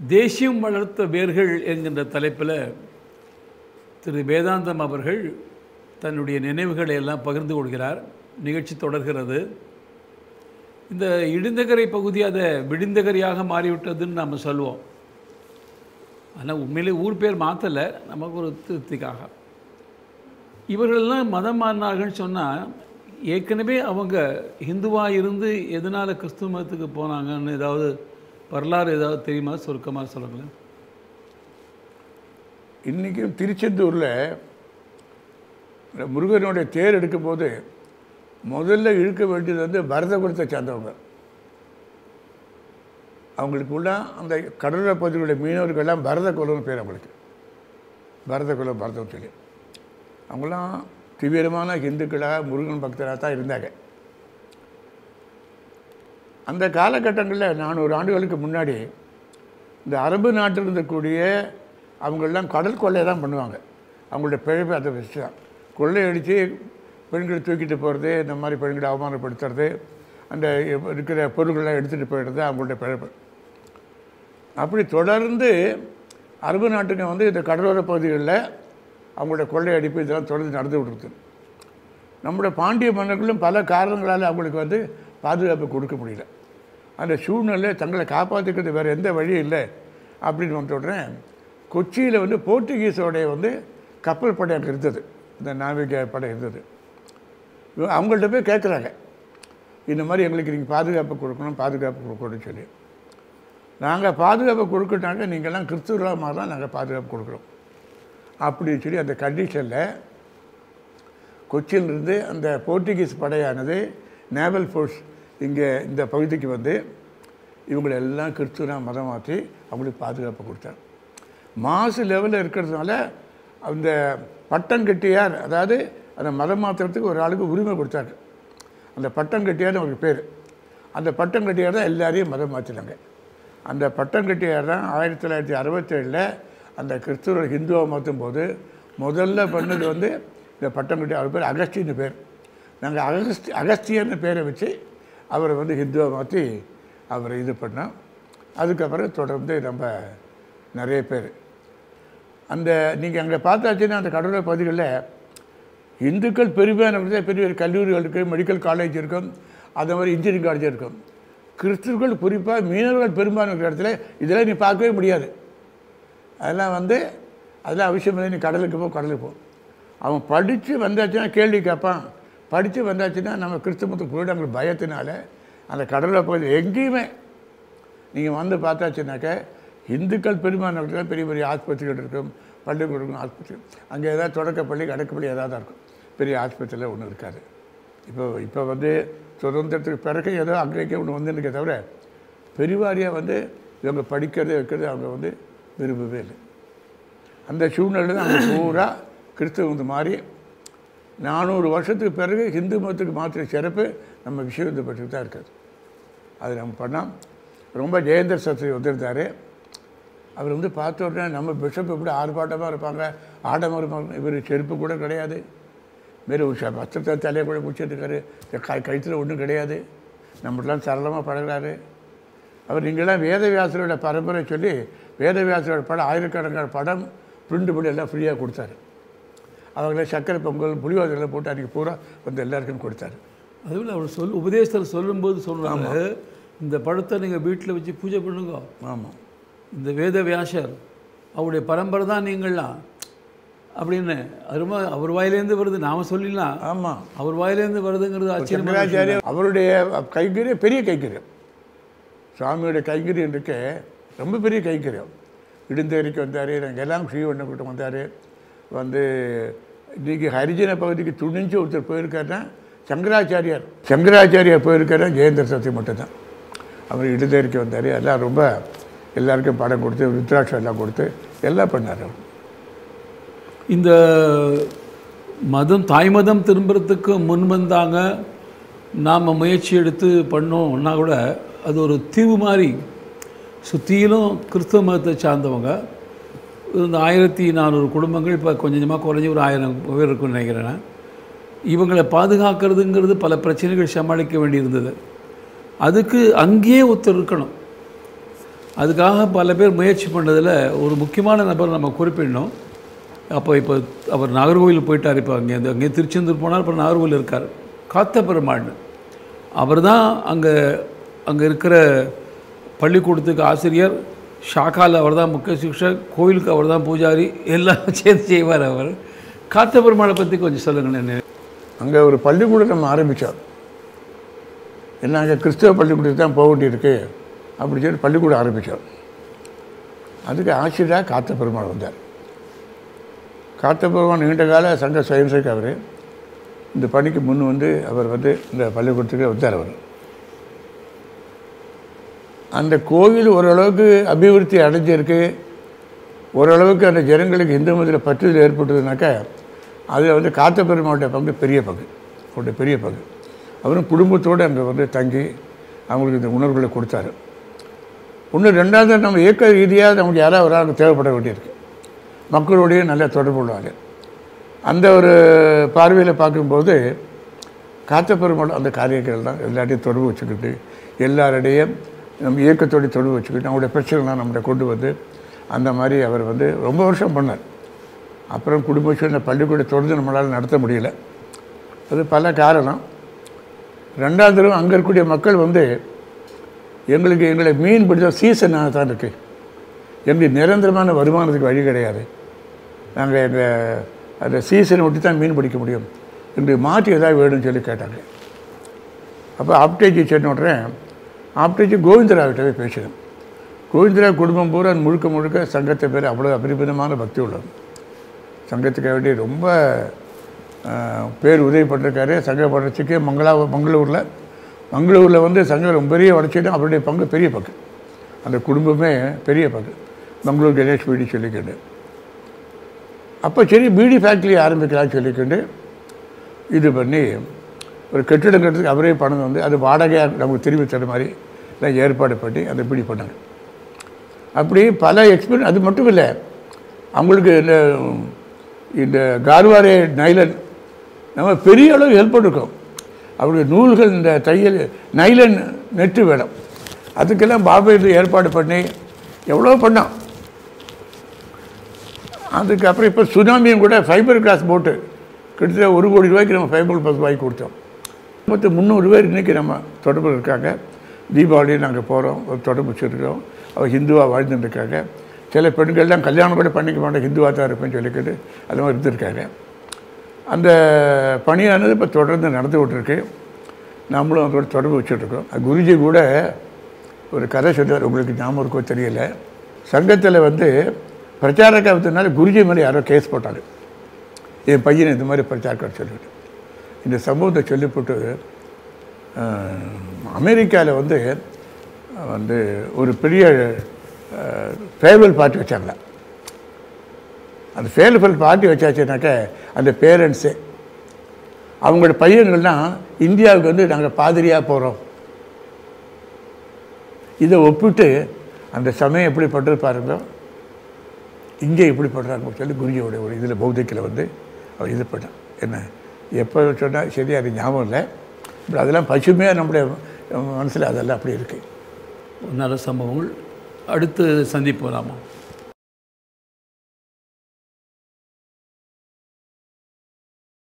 தேசியம் வளர்த்த வேர்கள் என்கின்ற தலைப்பில் திரு வேதாந்தம் அவர்கள் தன்னுடைய நினைவுகளை எல்லாம் பகிர்ந்து கொள்கிறார் நிகழ்ச்சி தொடர்கிறது இந்த இடிந்தகரை பகுதி அதை விடிந்தகரையாக மாறிவிட்டதுன்னு நம்ம சொல்லுவோம் ஆனால் உண்மையிலே ஊர் பேர் மாற்றலை நமக்கு ஒரு திருப்திக்காக இவர்களெல்லாம் மதம் மாறினார்கள்னு சொன்னால் ஏற்கனவே அவங்க ஹிந்துவாக இருந்து எதனால் கிறிஸ்துவ மதத்துக்கு போனாங்கன்னு ஏதாவது வரலாறு ஏதாவது தெரியுமா சுருக்கமாக சொல்லுங்களேன் இன்றைக்கும் திருச்செந்தூரில் முருகனுடைய தேர் எடுக்கும்போது முதல்ல இழுக்க வேண்டியது வந்து பரதகுலத்தை சேர்ந்தவங்க அவங்களுக்குள்ள அந்த கடலோர பகுதிகளுடைய மீனவர்கள்லாம் பரத குலம்னு பேர் அவங்களுக்கு பரத குலம் பரதம் சொல்லி அவங்களாம் தீவிரமான இந்துக்களாக முருகன் பக்தராக தான் இருந்தாங்க அந்த காலகட்டங்களில் நானூறு ஆண்டுகளுக்கு முன்னாடி இந்த அரபு நாட்டில் இருந்தக்கூடிய அவங்களெல்லாம் கடல் கொள்ளை தான் பண்ணுவாங்க அவங்களோட பிழைப்பு அதை வச்சு தான் கொள்ளையடித்து பெண்களை தூக்கிட்டு போகிறது இந்த மாதிரி பெண்களை அவமானப்படுத்துறது அந்த இருக்கிற பொருட்கள்லாம் எடுத்துகிட்டு போயிடுறது அவங்களோட பிழைப்பு அப்படி தொடர்ந்து அரபு நாட்டுங்க வந்து இந்த கடலோர பகுதிகளில் அவங்களோட கொள்ளையடிப்பு இதெல்லாம் தொடர்ந்து நடந்து விடுறது நம்முடைய பாண்டிய மன்னர்களும் பல காரணங்களால் அவங்களுக்கு வந்து பாதுகாப்பு கொடுக்க முடியல அந்த சூழ்நிலை தங்களை காப்பாற்றிக்கிறது வேறு எந்த வழியும் இல்லை அப்படின்னு வந்த உடனே கொச்சியில் வந்து போர்ச்சுகீஸோடைய வந்து கப்பல் படை அங்கே இருந்தது இந்த நாவிக படை இருந்தது இவங்க அவங்கள்ட்ட போய் கேட்குறாங்க இந்த மாதிரி எங்களுக்கு நீங்கள் பாதுகாப்பு கொடுக்கணும் பாதுகாப்பு கொடுக்கணும்னு சொல்லி நாங்கள் பாதுகாப்பு கொடுக்கட்டாங்க நீங்கள்லாம் கிறிஸ்துவராக மாதிரி நாங்கள் பாதுகாப்பு கொடுக்குறோம் அப்படின்னு சொல்லி அந்த கண்டிஷனில் கொச்சியிலிருந்து அந்த போர்ச்சுகீஸ் படையானது நேவல் ஃபோர்ஸ் இங்கே இந்த பகுதிக்கு வந்து இவங்களை எல்லாம் கிறிஸ்துவனாக மதம் மாற்றி அவங்களுக்கு பாதுகாப்பு கொடுத்தாங்க மாசு லெவலில் இருக்கிறதுனால அந்த பட்டம் கட்டியார் அதாவது அந்த மதம் மாற்றுறதுக்கு ஒரு ஆளுக்கு உரிமை கொடுத்தாங்க அந்த பட்டம் கட்டியார்னு அவருக்கு பேர் அந்த பட்டம் கட்டியார் தான் எல்லாரையும் மதம் மாற்றினாங்க அந்த பட்டம் கட்டியார் தான் ஆயிரத்தி தொள்ளாயிரத்தி அறுபத்தேழில் அந்த கிறிஸ்துவ ஹிந்துவை மாற்றும் போது முதல்ல பண்ணது வந்து இந்த பட்டம் கட்டி அவர் பேர் அகஸ்டின்னு பேர் நாங்கள் அகஸ்தி அகஸ்தியர்னு பேரை வச்சு அவரை வந்து ஹிந்துவை மாற்றி அவரை இது பண்ணோம் அதுக்கப்புறம் தொடர்ந்து நம்ம நிறைய பேர் அந்த நீங்கள் அங்கே பார்த்தாச்சுன்னா அந்த கடலோர பகுதிகளில் இந்துக்கள் பெருமையான பெரிய பெரிய கல்லூரிகள் இருக்குது மெடிக்கல் காலேஜ் இருக்கும் அதே மாதிரி இன்ஜினியரிங் காலேஜ் இருக்கும் கிறிஸ்துவர்கள் குறிப்பாக மீனவர்கள் பெரும்பான்மை இருக்கிற இடத்துல இதெல்லாம் நீ பார்க்கவே முடியாது அதெல்லாம் வந்து அதெல்லாம் அவசியம் இல்லை நீ கடலுக்கு போ கடலுக்கு போ அவன் படித்து வந்தாச்சுன்னா கேள்வி கேட்பான் படித்து வந்தாச்சுன்னா நம்ம கிறிஸ்தவத்துக்கு போயிடாங்க பயத்தினால அந்த கடலை பகுதி எங்கேயுமே நீங்கள் வந்து பார்த்தாச்சுனாக்க இந்துக்கள் பெரும்பான்மை இடத்துல பெரிய பெரிய ஆஸ்பத்திரிகள் இருக்கும் பள்ளிக்கூடம் இருக்கும் ஆஸ்பத்திரி அங்கே ஏதாவது தொடக்கப்பள்ளி கடக்கப்பள்ளி ஏதாவது இருக்கும் பெரிய ஆஸ்பத்திரியில் ஒன்றும் இருக்காது இப்போ இப்போ வந்து சுதந்திரத்துக்கு பிறகு ஏதோ அங்கேயே ஒன்று வந்துருக்கே தவிர பெரிவாரியாக வந்து இவங்க படிக்கிறது வைக்கிறது அவங்க வந்து விரும்பவே இல்லை அந்த சூழ்நிலை தான் அவங்க பூரா கிறிஸ்தவ வந்து மாறி நானூறு வருஷத்துக்கு பிறகு ஹிந்து மதத்துக்கு மாற்றின சிறப்பு நம்ம விஷயம் இந்த பட்சத்துக்கு தான் இருக்காது அது நம்ம பண்ணோம் ரொம்ப ஜெயேந்திர சத்ரி வந்திருந்தார் அவர் வந்து பார்த்த உடனே நம்ம பிஷப் எப்படி ஆர்ப்பாட்டமாக இருப்பாங்க ஆடமாக இருப்பாங்க இவர் செருப்பு கூட கிடையாது வேறு ஒரு வஸ்திரத்தை தலையை கூட முடிச்சிருக்காரு கை கழுத்தில் ஒன்றும் கிடையாது நம்மளாம் சரளமாக பழகிறாரு அவர் நீங்களாம் வேதவியாசரோட பரம்பரை சொல்லி வேதவியாசரோட படம் ஆயிரக்கணக்கான படம் பிரிண்ட் பண்ணி எல்லாம் ஃப்ரீயாக கொடுத்தாரு அவங்கள சக்கரை பொங்கல் புளியோதரை போட்டு அன்றைக்கி பூரா வந்து எல்லாருக்கும் கொடுத்தாரு அதுவில் அவர் சொல் உபதேசத்தில் சொல்லும்போது சொல்கிறாங்க இந்த படத்தை நீங்கள் வீட்டில் வச்சு பூஜை பண்ணுங்க ஆமாம் இந்த வேத வியாசர் அவருடைய பரம்பரை தான் நீங்கள்லாம் அப்படின்னு அருமா அவர் வாயிலேருந்து வருது நாம சொல்லிடலாம் ஆமாம் அவர் வாயிலேருந்து வருதுங்கிறது ஆச்சரியமா சங்கராச்சாரியர் அவருடைய கைங்கரியம் பெரிய கைங்கரியம் சுவாமியோடைய கைங்கரியம் இருக்க ரொம்ப பெரிய கைங்கரியம் இடுந்தேரிக்கு வந்தார் நாங்கள் எல்லாம் ஸ்ரீவண்ண கூட்டம் வந்தார் வந்து இன்றைக்கி ஹரிஜன பகுதிக்கு துணிஞ்சு ஒருத்தர் போயிருக்காருன்னா சங்கராச்சாரியார் சங்கராச்சாரியார் போயிருக்காருன்னா ஜெயேந்திர சத்தி மட்டும்தான் அவர் இடுந்தேரிக்கு வந்தார் எல்லாம் ரொம்ப எல்லாருக்கும் படம் கொடுத்து ருத்ராட்சம் எல்லாம் கொடுத்து எல்லாம் பண்ணார் அவர் இந்த மதம் தாய் மதம் திரும்புறதுக்கு முன் வந்தாங்க நாம் முயற்சி எடுத்து பண்ணோம்னா கூட அது ஒரு தீவு மாதிரி சுற்றிலும் கிறிஸ்தவ மதத்தை சார்ந்தவங்க இந்த ஆயிரத்தி நானூறு குடும்பங்கள் இப்போ கொஞ்சம் கொஞ்சமாக குறைஞ்சி ஒரு ஆயிரம் பேர் இருக்குன்னு நினைக்கிறேன் இவங்களை பாதுகாக்கிறதுங்கிறது பல பிரச்சனைகள் சமாளிக்க வேண்டியிருந்தது அதுக்கு அங்கேயே ஒருத்தர் இருக்கணும் அதுக்காக பல பேர் முயற்சி பண்ணதில் ஒரு முக்கியமான நபர் நம்ம குறிப்பிடணும் அப்போ இப்போ அவர் நாகர்கோவில் போயிட்டார் இப்போ அங்கே அங்கே திருச்செந்தூர் போனார் அப்புறம் நாகர்கோவில் இருக்கார் காத்த பெருமாள்னு அவர் தான் அங்கே அங்கே இருக்கிற பள்ளிக்கூடத்துக்கு ஆசிரியர் ஷாக்காவில் அவர் தான் முக்கிய சிக்ஷக் கோயிலுக்கு அவர் தான் பூஜாரி எல்லாம் சேர்த்து செய்வார் அவர் காத்த பெருமாளை பற்றி கொஞ்சம் சொல்லுங்களேன் அங்கே ஒரு பள்ளிக்கூடம் நம்ம ஆரம்பித்தோம் என்ன அங்கே கிறிஸ்தவ பள்ளிக்கூடத்துக்கு தான் போக வேண்டியிருக்கு அப்படி சொல்லி பள்ளிக்கூடம் ஆரம்பித்தோம் அதுக்கு ஆசிரியராக காத்த பெருமாள் வந்தார் காத்த பெருமாள் நீண்ட கால சங்க சுயம்சேக்கு அவர் இந்த பணிக்கு முன் வந்து அவர் வந்து இந்த பள்ளிக்கூடத்துக்கு வந்தார் அவர் அந்த கோவில் ஓரளவுக்கு அபிவிருத்தி அடைஞ்சிருக்கு ஓரளவுக்கு அந்த ஜனங்களுக்கு இந்து மதத்தில் பற்றுதல் ஏற்பட்டதுனாக்கா அதில் வந்து காத்த பெருமாளுடைய பங்கு பெரிய பங்கு அவருடைய பெரிய பங்கு அவரும் குடும்பத்தோடு அங்கே வந்து தங்கி அவங்களுக்கு இந்த உணர்வுகளை கொடுத்தாரு இன்னும் ரெண்டாவது நம்ம இயக்க ரீதியாக நமக்கு யாராவது ஒரு ஆளுக்கு தேவைப்பட வேண்டியிருக்கு மக்களோடைய நல்ல தொடர்பு உள்ளாங்க அந்த ஒரு பார்வையில் பார்க்கும்போது காத்த பெருமாள் அந்த காரியங்கள் தான் எல்லாத்தையும் தொடர்பு வச்சுக்கிட்டு எல்லாரிடையும் நம்ம இயக்கத்தோடைய தொடர்பு வச்சுக்கிட்டு அவங்களுடைய பிரச்சனைலாம் நம்மகிட்ட கொண்டு வந்து அந்த மாதிரி அவர் வந்து ரொம்ப வருஷம் பண்ணார் அப்புறம் குடும்ப சூழ்நிலை பள்ளிக்கூட தொடர்ந்து நம்மளால் நடத்த முடியல அது பல காரணம் ரெண்டாவது தடவை அங்கே இருக்கக்கூடிய மக்கள் வந்து எங்களுக்கு எங்களை மீன் பிடிச்ச சீசனாக தான் இருக்குது எங்களுக்கு நிரந்தரமான வருமானத்துக்கு வழி கிடையாது நாங்கள் எங்கள் அந்த சீசனை விட்டு தான் மீன் பிடிக்க முடியும் எங்களுக்கு மாற்றி ஏதாவது வேணும்னு சொல்லி கேட்டாங்க அப்போ ஆப்டேஜி சொன்ன உடனே ஆப்டேஜி கோவிந்தராவிட்ட போய் பேசினேன் கோவிந்தரா குடும்பம் பூரா முழுக்க முழுக்க சங்கத்தை பேர் அவ்வளோ அபரிமிதமான பக்தி உள்ளது சங்கத்துக்கு வேண்டி ரொம்ப ஆஹ், பேர் உதவி பண்ணிருக்காரு சங்க வளர்ச்சிக்கு மங்களா மங்களூரில் மங்களூரில் வந்து சங்கம் ரொம்ப பெரிய வளர்ச்சிட்டு அவருடைய பங்கு பெரிய பங்கு அந்த குடும்பமே பெரிய பங்கு மங்களூர் கணேஷ் பீடி சொல்லிக்கிட்டு அப்போ சரி பீடி ஃபேக்ட்ரி ஆரம்பிக்கலாம்னு சொல்லிக்கிட்டு இது பண்ணி ஒரு கட்டிடம் கட்டுறதுக்கு அவரே பணம் வந்து அது வாடகையாக நமக்கு திரும்பி தர மாதிரி எல்லாம் ஏற்பாடு பண்ணி அந்த பீடி பண்ணாங்க அப்படி பல எக்ஸ்பீரியன்ஸ் அது மட்டும் இல்லை அவங்களுக்கு இந்த இந்த கார்வாரே நைலன் நம்ம பெரிய அளவு ஹெல்ப் பண்ணிருக்கோம் அவருடைய நூல்கள் இந்த தையல் நைலன் நெட்டு வேணும் அதுக்கெல்லாம் பாபா இது ஏற்பாடு பண்ணி எவ்வளோ பண்ணோம் அதுக்கப்புறம் இப்போ சுனாமியும் கூட ஃபைபர் கிளாஸ் போட்டு கிட்டத்தட்ட ஒரு கோடி ரூபாய்க்கு நம்ம ஃபைபர் பஸ் வாங்கி கொடுத்தோம் மொத்தம் முந்நூறு பேர் இன்றைக்கி நம்ம தொடர்பு இருக்காங்க தீபாவளி நாங்கள் போகிறோம் ஒரு தொடர்பு வச்சுருக்கோம் அவர் ஹிந்துவாக வாழ்ந்துட்டு இருக்காங்க சில பெண்கள்லாம் கல்யாணம் கூட பண்ணிக்க மாட்டேன் ஹிந்துவாக தான் இருப்பேன்னு சொல்லிக்கிட்டு அது மாதிரி இருந்திருக்காங்க அந்த பணியானது இப்போ தொடர்ந்து நடந்து விட்டுருக்கு நம்மளும் அதோட தொடர்பு வச்சுட்ருக்கோம் குருஜி கூட ஒரு கதை சொல்லுவார் உங்களுக்கு ஞாபகம் இருக்கோ தெரியல சங்கத்தில் வந்து பிரச்சார காலத்தினால குருஜி மேலே யாரோ கேஸ் போட்டாங்க என் பையன் இந்த மாதிரி பிரச்சாரம் சொல்லிவிட்டு இந்த சம்பவத்தை சொல்லிவிட்டு அமெரிக்காவில் வந்து வந்து ஒரு பெரிய ஃபேர்வெல் பார்ட்டி வச்சாங்களா அந்த ஃபேர்வெல் பார்ட்டி வச்சாச்சுனாக்க அந்த பேரண்ட்ஸு அவங்களோட பையன்கள்லாம் இந்தியாவுக்கு வந்து நாங்கள் பாதிரியாக போகிறோம் இதை ஒப்பிட்டு அந்த சமயம் எப்படி பண்ணுறது பாருங்க இங்கே எப்படி பண்ணுறாங்க சொல்லி குருஜியோட ஒரு இதில் பௌத்திக்கில் வந்து அவர் இது பண்ணான் என்ன எப்போ சொன்னால் சரியா அது ஞாபகம் இல்லை பட் அதெல்லாம் பசுமையாக நம்முடைய மனசில் அதெல்லாம் அப்படி இருக்குது நல்ல சம்பவங்கள் அடுத்து சந்திப்போம் நாம